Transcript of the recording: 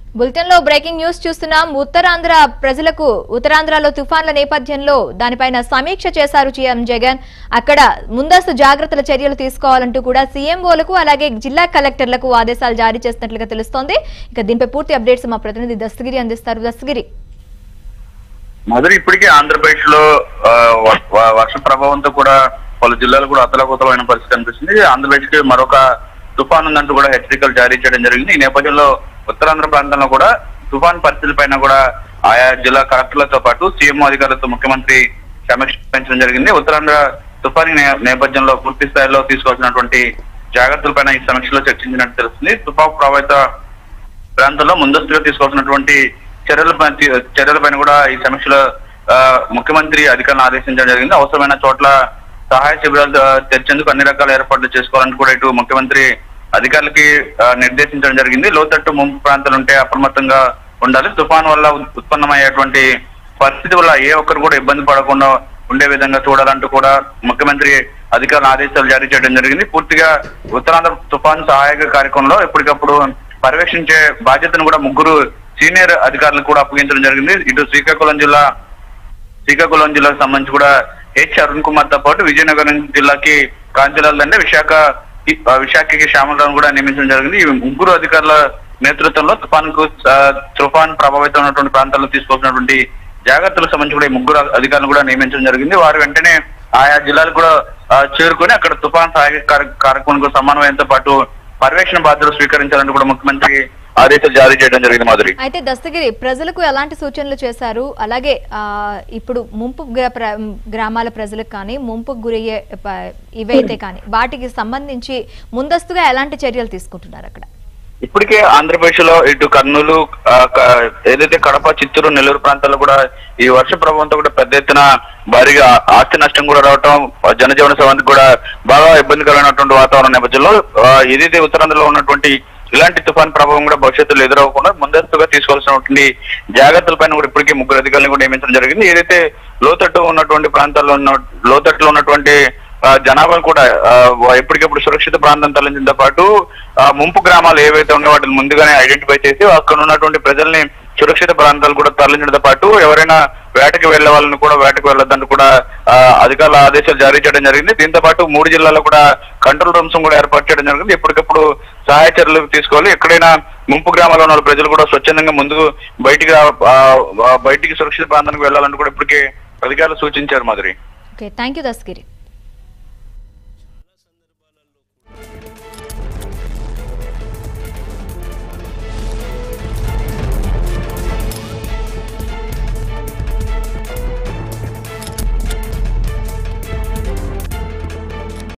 bulletin లో breaking news చూస్తున్నాం ఉత్తరాంధ్ర ప్రజలకు ఉత్తరాంధ్రలో తుఫాన్ల నేపథ్యంలో దానిపైన సమీక్ష చేశారు సీఎం జగన్ అక్కడ ముందస్తు జాగ్రత్తల చర్యలు తీసుకోవాలంటూ కూడా సీఎంఓలకు అలాగే జిల్లా కలెక్టర్లకు ఆదేశాలు జారీ చేసినట్లుగా తెలుస్తోంది ఇక దీనిపై పూర్తి అప్డేట్స్ మా ప్రతినిధి దస్తగిరి అందిస్తారు దస్తగిరి మొదలు ఇప్పటికే ఆంధ్రప్రదేశ్ లో ఆ, వ- వ- వర్ష ప్రభావంతో కూడా పలు జిల్లాలు కూడా అతలకుతలమైన పరిస్థితి కనిపిస్తుంది ఆంధ్రప్రదేశ్ కి మరొక తుఫాన్ ఉందంటూ కూడా హెచ్చరికలు జారీ చేయడం జరిగింది ఈ నేపథ్యంలో ఉత్తరాంధ్ర ప్రాంతంలో కూడా తుఫాన్ పరిస్థితుల పైన కూడా ఆయా జిల్లా కలెక్టర్లతో పాటు సీఎం అధికారులతో ముఖ్యమంత్రి సమీక్ష నిర్వహించడం జరిగింది ఉత్తరాంధ్ర తుఫాన్ నే- నేపథ్యంలో పూర్తి స్థాయిలో తీసుకోవాల్సినటువంటి జాగ్రత్తలపైన ఈ సమీక్షలో చర్చించినట్టు తెలుస్తుంది తుఫాన్ ప్రభావిత ప్రాంతంలో ముందస్తుగా తీసుకోవాల్సినటువంటి చర్యలపై చర్యలపైన కూడా ఈ సమీక్షలో ఆ, ముఖ్యమంత్రి అధికారులను ఆదేశించడం జరిగింది అవసరమైన చోట్ల సహాయ శిబిరాలు ఆ, తెరిచేందుకు అన్ని రకాల ఏర్పాట్లు చేసుకోవాలని కూడా ఇటు ముఖ్యమంత్రి అధికారులకి ఆ, నిర్దేశించడం జరిగింది లోతట్టు ముంపు ప్రాంతాలు ఉంటే అప్రమత్తంగా ఉండాలి తుఫాన్ వల్ల ఉత్- ఉత్పన్నమయ్యేటువంటి పరిస్థితి వల్ల ఏ ఒక్కరు కూడా ఇబ్బంది పడకుండా ఉండే విధంగా చూడాలంటూ కూడా ముఖ్యమంత్రి అధికారుల ఆదేశాలు జారీ చేయడం జరిగింది పూర్తిగా ఉత్తరాంధ్ర తుఫాన్ సహాయక కార్యక్రమంలో ఎప్పటికప్పుడు పర్యవేక్షించే బాధ్యతను కూడా ముగ్గురు సీనియర్ అధికారులకు కూడా అప్పగించడం జరిగింది ఇటు శ్రీకాకుళం జిల్లా శ్రీకాకుళం జిల్లాకు సంబంధించి కూడా హెచ్ అరుణ్ కుమార్ తో పాటు విజయనగరం జిల్లాకి కాంతిలాల్ అంటే విశాఖ ఆ, విశాఖకి శ్యామలరావు కూడా నియమించడం జరిగింది ఈ ముగ్గురు అధికారుల నేతృత్వంలో తుఫాన్ కు ఆ, తుఫాన్ ప్రభావితం ఉన్నటువంటి ప్రాంతాల్లో తీసుకోవాల్సినటువంటి జాగ్రత్తలకు సంబంధించి కూడా ఈ ముగ్గురు అధికారులు కూడా నియమించడం జరిగింది వారు వెంటనే ఆయా జిల్లాలు కూడా ఆ, చేరుకొని అక్కడ తుఫాన్ సహాయక కార్య- కార్యక్రమం సమన్వయంతో పాటు పర్యవేక్షణ బాధ్యతలు స్వీకరించాలని కూడా ముఖ్యమంత్రి ఆదేశాలు జారీ చేయడం జరిగింది మాధురి అయితే దస్తగిరి ప్రజలకు ఎలాంటి సూచనలు చేశారు అలాగే ఆ, ఇప్పుడు ముంపు గ్ర- ప్ర- గ్రామాల ప్రజలకు కానీ ముంపు గురయ్యే ప- ఇవైతే కానీ వాటికి సంబంధించి ముందస్తుగా ఎలాంటి చర్యలు తీసుకుంటున్నారు అక్కడ ఇప్పటికే ఆంధ్రప్రదేశ్ లో ఇటు కర్నూలు ఆ, క- ఏదైతే కడప చిత్తూరు నెల్లూరు ప్రాంతాల్లో కూడా ఈ వర్ష ప్రభావంతో కూడా పెద్ద ఎత్తున భారీగా ఆస్తి నష్టం కూడా రావటం ఆ, జనజీవన స్రవానికి కూడా బాగా ఇబ్బందికరమైనటువంటి వాతావరణం నేపథ్యంలో ఆ, ఏదైతే ఉత్తరాంధ్రలో ఉన్నటువంటి ఇలాంటి తుఫాన్ ప్రభావం కూడా భవిష్యత్తులో ఎదురవ్వకుండా ముందస్తుగా తీసుకోవాల్సినటువంటి జాగ్రత్తలపైన కూడా ఇప్పటికే ముగ్గురు అధికారులను కూడా నియమించడం జరిగింది ఏదైతే లోతట్టు ఉన్నటువంటి ప్రాంతాల్లో ఉన్న లోతట్టులో ఉన్నటువంటి ఆ, జనాభాను కూడా ఆ, ఎప్పటికప్పుడు సురక్షిత ప్రాంతం తరలించడంతో పాటు ఆ, ముంపు గ్రామాలు ఏవైతే ఉన్నాయో వాటిని ముందుగానే ఐడెంటిఫై చేసి అక్కడ ఉన్నటువంటి ప్రజల్ని సురక్షిత ప్రాంతాలు కూడా తరలించడంతో పాటు ఎవరైనా వేటకి వెళ్లే వాళ్ళని కూడా వేటకు వెళ్ళొద్దని కూడా ఆ, అధికారుల ఆదేశాలు జారీ చేయడం జరిగింది దీంతో పాటు మూడు జిల్లాల్లో కూడా కంట్రోల్ రూమ్స్ కూడా ఏర్పాటు చేయడం జరిగింది ఎప్పటికప్పుడు సహాయ చర్యలు తీసుకోవాలి ఎక్కడైనా ముంపు గ్రామాల్లో ఉన్న ప్రజలు కూడా స్వచ్ఛందంగా ముందుకు బయటికి రా- ఆ, ఆ, బయటికి సురక్షిత ప్రాంతానికి వెళ్ళాలని కూడా ఇప్పటికే అధికారులు సూచించారు మాదిరి ఓకే థ్యాంక్ యూ దస్తగిరి